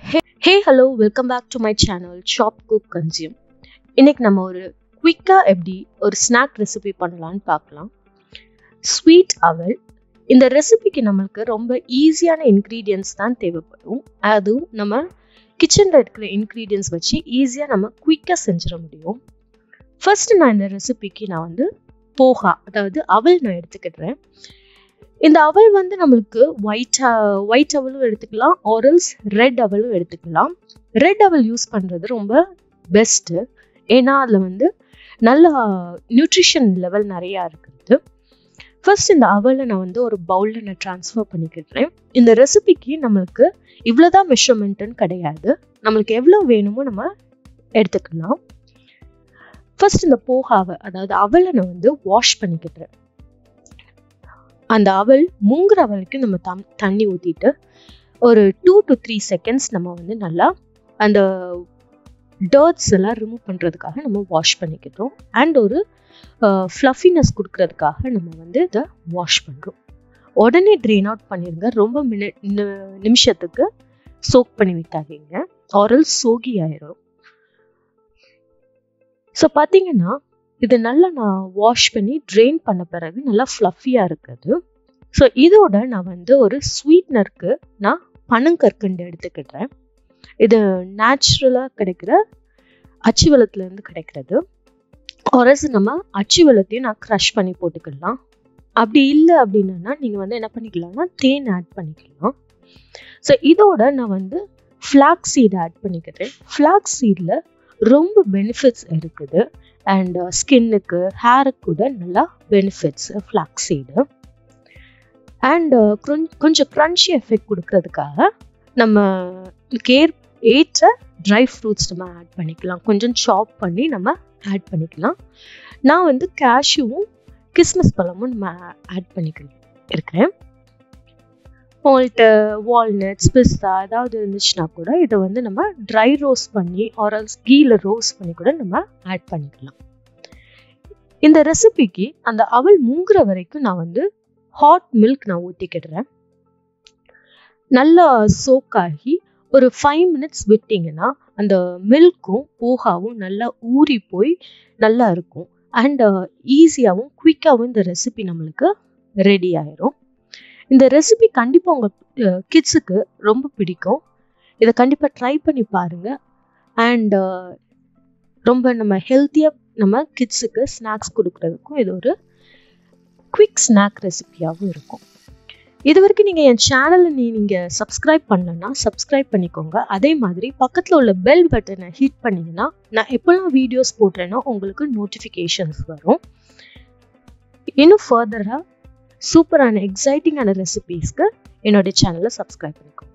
hey hello welcome back to my channel shop cook consume இன்னைக்கு நம்ம ஒரு குயிக்காக எப்படி ஒரு ஸ்நாக் ரெசிபி பண்ணலான்னு பார்க்கலாம் ஸ்வீட் அவல் இந்த ரெசிபிக்கு நம்மளுக்கு ரொம்ப ஈஸியான இன்க்ரீடியன்ஸ் தான் தேவைப்படும் அதுவும் நம்ம கிச்சனில் இருக்கிற இன்க்ரீடியன்ஸ் வச்சு ஈஸியாக நம்ம குயிக்காக செஞ்சிட முடியும் ஃபர்ஸ்ட் நான் இந்த ரெசிபிக்கு நான் வந்து போகா அதாவது அவல் நான் எடுத்துக்கிடுறேன் இந்த அவல் வந்து நம்மளுக்கு ஒயிட் ஒயிட் அவலும் எடுத்துக்கலாம் ஆரல்ஸ் ரெட் அவலும் எடுத்துக்கலாம் ரெட் அவல் யூஸ் பண்ணுறது ரொம்ப பெஸ்ட்டு ஏன்னா அதில் வந்து நல்ல நியூட்ரிஷன் லெவல் நிறையா இருக்குது ஃபர்ஸ்ட் இந்த அவலை நான் வந்து ஒரு பவுலில் நான் ட்ரான்ஸ்ஃபர் பண்ணிக்கிடுறேன் இந்த ரெசிபிக்கு நம்மளுக்கு இவ்வளோதான் மெஷர்மெண்ட்டுன்னு கிடையாது நம்மளுக்கு எவ்வளோ வேணுமோ நம்ம எடுத்துக்கலாம் ஃபர்ஸ்ட் இந்த போகாவை அதாவது அவலை நான் வந்து வாஷ் பண்ணிக்கிட்டுறேன் அந்த அவல் முங்குற வரைக்கும் நம்ம தம் தண்ணி ஊற்றிட்டு ஒரு டூ டு த்ரீ செகண்ட்ஸ் நம்ம வந்து நல்லா அந்த டர்ட்ஸ் எல்லாம் ரிமூவ் பண்ணுறதுக்காக நம்ம வாஷ் பண்ணிக்கிட்டோம் அண்ட் ஒரு ஃப்ளஃபினஸ் கொடுக்கறதுக்காக நம்ம வந்து இதை வாஷ் பண்ணுறோம் உடனே ட்ரெயின் அவுட் பண்ணிடுங்க ரொம்ப மினி நிமிஷத்துக்கு சோக் பண்ணி வைக்காதீங்க ஆரல் சோகி ஆயிரும் ஸோ பார்த்தீங்கன்னா இது நல்லா நான் வாஷ் பண்ணி ட்ரெயின் பண்ண பிறகு நல்லா ஃப்ளஃபியாக இருக்குது ஸோ இதோட நான் வந்து ஒரு ஸ்வீட்னருக்கு நான் பனங்கற்கண்டு எடுத்துக்கிட்டேன் இது நேச்சுரலாக கிடைக்கிற அச்சு வெள்ளத்துலேருந்து கிடைக்கிறது ஒரசு நம்ம அச்சு வெள்ளத்தையும் நான் க்ரஷ் பண்ணி போட்டுக்கலாம் அப்படி இல்லை அப்படின்னா நீங்கள் வந்து என்ன பண்ணிக்கலாம்னா தேன் ஆட் பண்ணிக்கலாம் ஸோ இதோட நான் வந்து ஃப்ளாக் சீட் ஆட் பண்ணிக்கிறேன் ஃப்ளாக் சீடில் ரொம்ப பெனிஃபிட்ஸ் இருக்குது அண்ட் ஸ்கின்னுக்கு ஹேருக்கு கூட நல்லா பெனிஃபிட்ஸ் ஃப்ளாக் சீடு அண்ட் கொஞ்சம் க்ரன்ச்சி எஃபெக்ட் கொடுக்கறதுக்காக நம்ம கேர் ஏற்ற ட்ரை ஃப்ரூட்ஸ் நம்ம ஆட் பண்ணிக்கலாம் கொஞ்சம் சாப் பண்ணி நம்ம ஆட் பண்ணிக்கலாம் நான் வந்து கேஷ்யூவும் கிஸ்மஸ் பழமும் நம்ம ஆட் பண்ணிக்க இருக்கிறேன் உங்கள்கிட்ட வால்நட்ஸ் பிஸ்தா ஏதாவது இருந்துச்சுன்னா கூட இதை வந்து நம்ம ட்ரை ரோஸ்ட் பண்ணி ஆரல்ஸ் கீல ரோஸ்ட் பண்ணி கூட நம்ம ஆட் பண்ணிக்கலாம் இந்த ரெசிபிக்கு அந்த அவல் முங்குற வரைக்கும் நான் வந்து ஹாட் மில்க் நான் ஊற்றிக்கிடுறேன் நல்லா சோக் ஆகி ஒரு ஃபைவ் மினிட்ஸ் விட்டிங்கன்னா அந்த மில்க்கும் போகாவும் நல்லா ஊறி போய் நல்லா இருக்கும் அண்ட் ஈஸியாகவும் குயிக்காகவும் இந்த ரெசிபி நம்மளுக்கு ரெடி ஆயிரும் இந்த ரெசிபி கண்டிப்பாக உங்கள் கிட்ஸுக்கு ரொம்ப பிடிக்கும் இதை கண்டிப்பாக ட்ரை பண்ணி பாருங்கள் அண்ட் ரொம்ப நம்ம ஹெல்த்தியாக நம்ம கிட்ஸுக்கு ஸ்நாக்ஸ் கொடுக்குறதுக்கும் இது ஒரு குவிக் ஸ்நாக் ரெசிபியாகவும் இருக்கும் இது வரைக்கும் நீங்கள் என் சேனலை நீ நீங்கள் சப்ஸ்கிரைப் பண்ணலன்னா சப்ஸ்கிரைப் பண்ணிக்கோங்க அதே மாதிரி பக்கத்தில் உள்ள பெல் பட்டனை ஹிட் பண்ணிங்கன்னா நான் எப்போல்லாம் வீடியோஸ் போடுறேனோ உங்களுக்கு நோட்டிஃபிகேஷன்ஸ் வரும் இன்னும் ஃபர்தராக சூப்பரான எக்ஸைட்டிங்கான ரெசிபீஸ்க்கு என்னுடைய சேனலை சப்ஸ்கிரைப் பண்ணிக்கோங்க